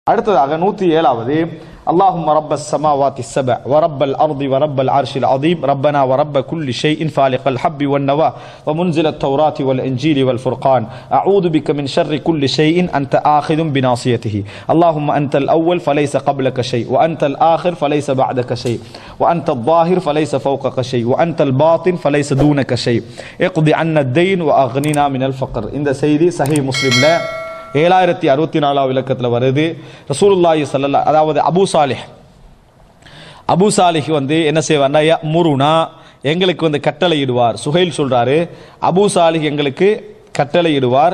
அடுத்ததாக நூத்தி ஏழாவது اللهم رب السماوات السبع ورب الأرض ورب العرش العظيم ربنا ورب كل شيء فالق الحب والنوى ومنزل التوراة والإنجيل والفرقان أعوذ بك من شر كل شيء أنت آخذ بناصيته اللهم أنت الأول فليس قبلك شيء وأنت الآخر فليس بعدك شيء وأنت الظاهر فليس فوقك شيء وأنت الباطن فليس دونك شيء اقض عنا الدين وأغننا من الفقر இந்த செய்தி சஹி முஸ்லிம்ல ஏழாயிரத்தி அறுபத்தி நாலாவது இலக்கத்தில் வருது ரசூலுல்லாஹி ஸல்லல்லா அதாவது அபூ சாலிஹ் அபூ சாலிஹ் வந்து என்ன செய்வார்னா ய முருனா எங்களுக்கு வந்து கட்டளையிடுவார் சுஹைல் சொல்றாரு அபூ சாலிஹ் எங்களுக்கு கட்டளையிடுவார்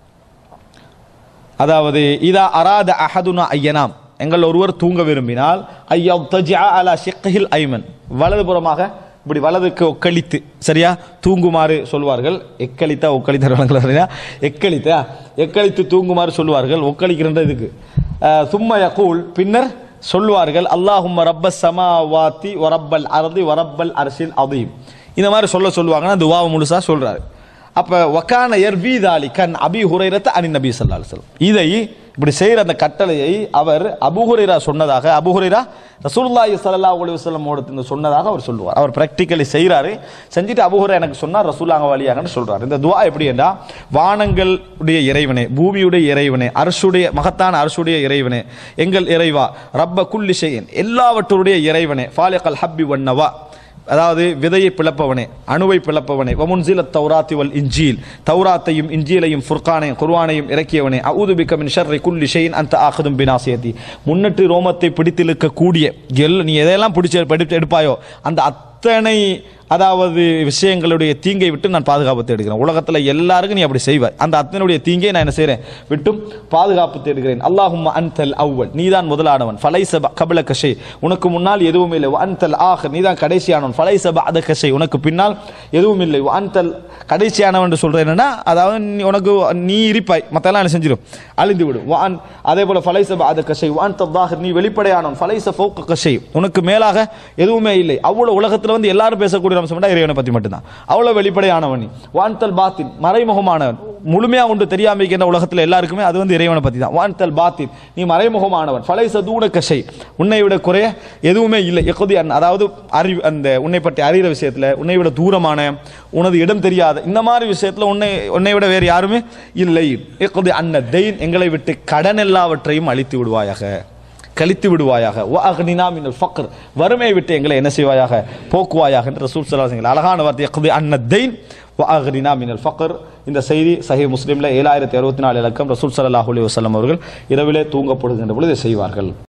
அதாவது இதா அராத அஹதுனா ஐயனாம் எங்கள் ஒருவர் தூங்க விரும்பினால் ஐயா தஜியா அலா ஷிக்ஹில் ஐமன் வலதுபுறமாக இப்படி வலதுக்கு ஒக்களித்து சரியா தூங்குமாறு சொல்வார்கள் எக்களித்தா ஒக்களித்த வழங்கல எக்களித்தா எக்களித்து தூங்குமாறு சொல்வார்கள் ஒக்களிக்கின்ற இதுக்கு அஹ், சும்ம யகூல் பின்னர் சொல்வார்கள் அல்லாஹும்ம ரப்ப சமாவாத்தி வரப்பல் அரதி வரப்பல் அரசில் அதீம் இந்த மாதிரி சொல்ல சொல்லுவாங்கன்னா துவாவை முழுசா சொல்றாரு அப்ப வக்கான எர்வீதாலி கண் அபி ஹுரைரத்த அனி நபி ஸல்லல்லாஹு அலைஹி வஸல்லம் இதை இப்படி செய்யற அந்த கட்டளையை அவர் அபு ஹுரைரா சொன்னதாக அபு ஹுரைரா ரசூலுல்லாஹி ஸல்லல்லாஹு அலைஹி வஸல்லம் ஓடத்துல சொன்னதாக அவர் சொல்லுவார் அவர் பிராக்டிக்கலி செய்றாரு செஞ்சுட்டு அபு ஹுரைரா எனக்கு சொன்னார் ரசூலாங்க வழியாகன்னு சொல்றாரு இந்த துவா எப்படி என்றா வானங்களுடைய இறைவனே பூமியுடைய இறைவனே அரசுடைய மகத்தான அரசுடைய இறைவனே எங்கள் இறைவா ரப்ப குல்லி ஷைஇன் எல்லாவற்றுடைய இறைவனே ஃபாலிகல் ஹப்பி வன்னவா அதாவது விதையை பிளப்பவனே அணுவை பிளப்பவனே வமுன்சில தௌராத்தி வல் இன்ஜீல் தௌராத்தையும் இன்ஜீலையும் ஃபுர்கானையும் குர்ஆனையும் இறக்கியவனே அவுது பிக்க மின் ஷர்ரி குல்லி ஷைன் அந்த ஆகதும் பினாசியத்தி முன்னட்டு ரோமத்தை பிடித்திருக்க கூடிய எல் நீ எதையெல்லாம் பிடிச்சு எடுத்து எடுப்பாயோ அந்த அத்தனை அதாவது விஷயங்களுடைய தீங்கை விட்டு நான் பாதுகாப்பு தேடுகிறேன் உலகத்தில் எல்லாருக்கும் நீ அப்படி செய்வாய் அந்த அத்தனுடைய தீங்கை நான் என்ன செய்கிறேன் விட்டும் பாதுகாப்பு தேடுகிறேன் அல்லாஹும் அன்தல் அவ்வல் நீதான் முதலானவன் ஃபலைச கபல கஷை உனக்கு முன்னால் எதுவும் இல்லை அன்தல் ஆஹ் நீதான் கடைசியானவன் ஃபலைச அத கஷை உனக்கு பின்னால் எதுவும் இல்லை அன்தல் கடைசியானவன் என்று சொல்றேன் என்னன்னா அதாவது நீ உனக்கு நீ இருப்பாய் மற்றெல்லாம் என்ன செஞ்சிடும் அழிந்து விடும் வான் அதே போல ஃபலைச அத கஷை வான் தல்லாஹ் நீ வெளிப்படையானவன் ஃபலைச ஃபௌக கஷை உனக்கு மேலாக எதுவுமே இல்லை அவ்வளவு உலகத்தில் வந்து எல்லாரும் பேசக்கூடிய அம்சம் இறைவனை பற்றி மட்டும்தான் அவ்வளவு வெளிப்படையானவன் நீ வான்தல் பாத்தின் மறைமுகமானவன் முழுமையா ஒன்று தெரியாம இருக்கின்ற உலகத்தில் எல்லாருக்குமே அது வந்து இறைவனை பற்றி தான் வான்தல் பாத்தின் நீ மறைமுகமானவன் ஃபலைச தூட கஷை உன்னை விட குறைய எதுவுமே இல்லை எக்குதி அன் அதாவது அறிவு அந்த உன்னை பற்றி அறிகிற விஷயத்தில் உன்னை விட தூரமான உனது இடம் தெரியாத இந்த மாதிரி விஷயத்தில் உன்னை உன்னை விட வேறு யாருமே இல்லை எக்குதி அன்ன தெயின் எங்களை விட்டு கடன் எல்லாவற்றையும் அழித்து விடுவாயாக கழித்து விடுவாயாக வஅக்னினா மினல் ஃபக்ர் வறுமையை விட்டு எங்களை என்ன செய்வாயாக போக்குவாயாக என்று ரசூல் ஸல்லல்லாஹு அலைஹி வஸல்லம் அழகான வார்த்தை யக்தி அன்னத்தைன் வஅக்னினா மினல் ஃபக்ர் இந்த செய்தி சஹி முஸ்லிம்ல ஏழாயிரத்தி அறுபத்தி நாலு இலக்கம் ரசூல் ஸல்லல்லாஹு அலைஹி வஸல்லம் அவர்கள் இரவிலே தூங்கப்படுகின்ற பொழுது இதை செய்வார்கள்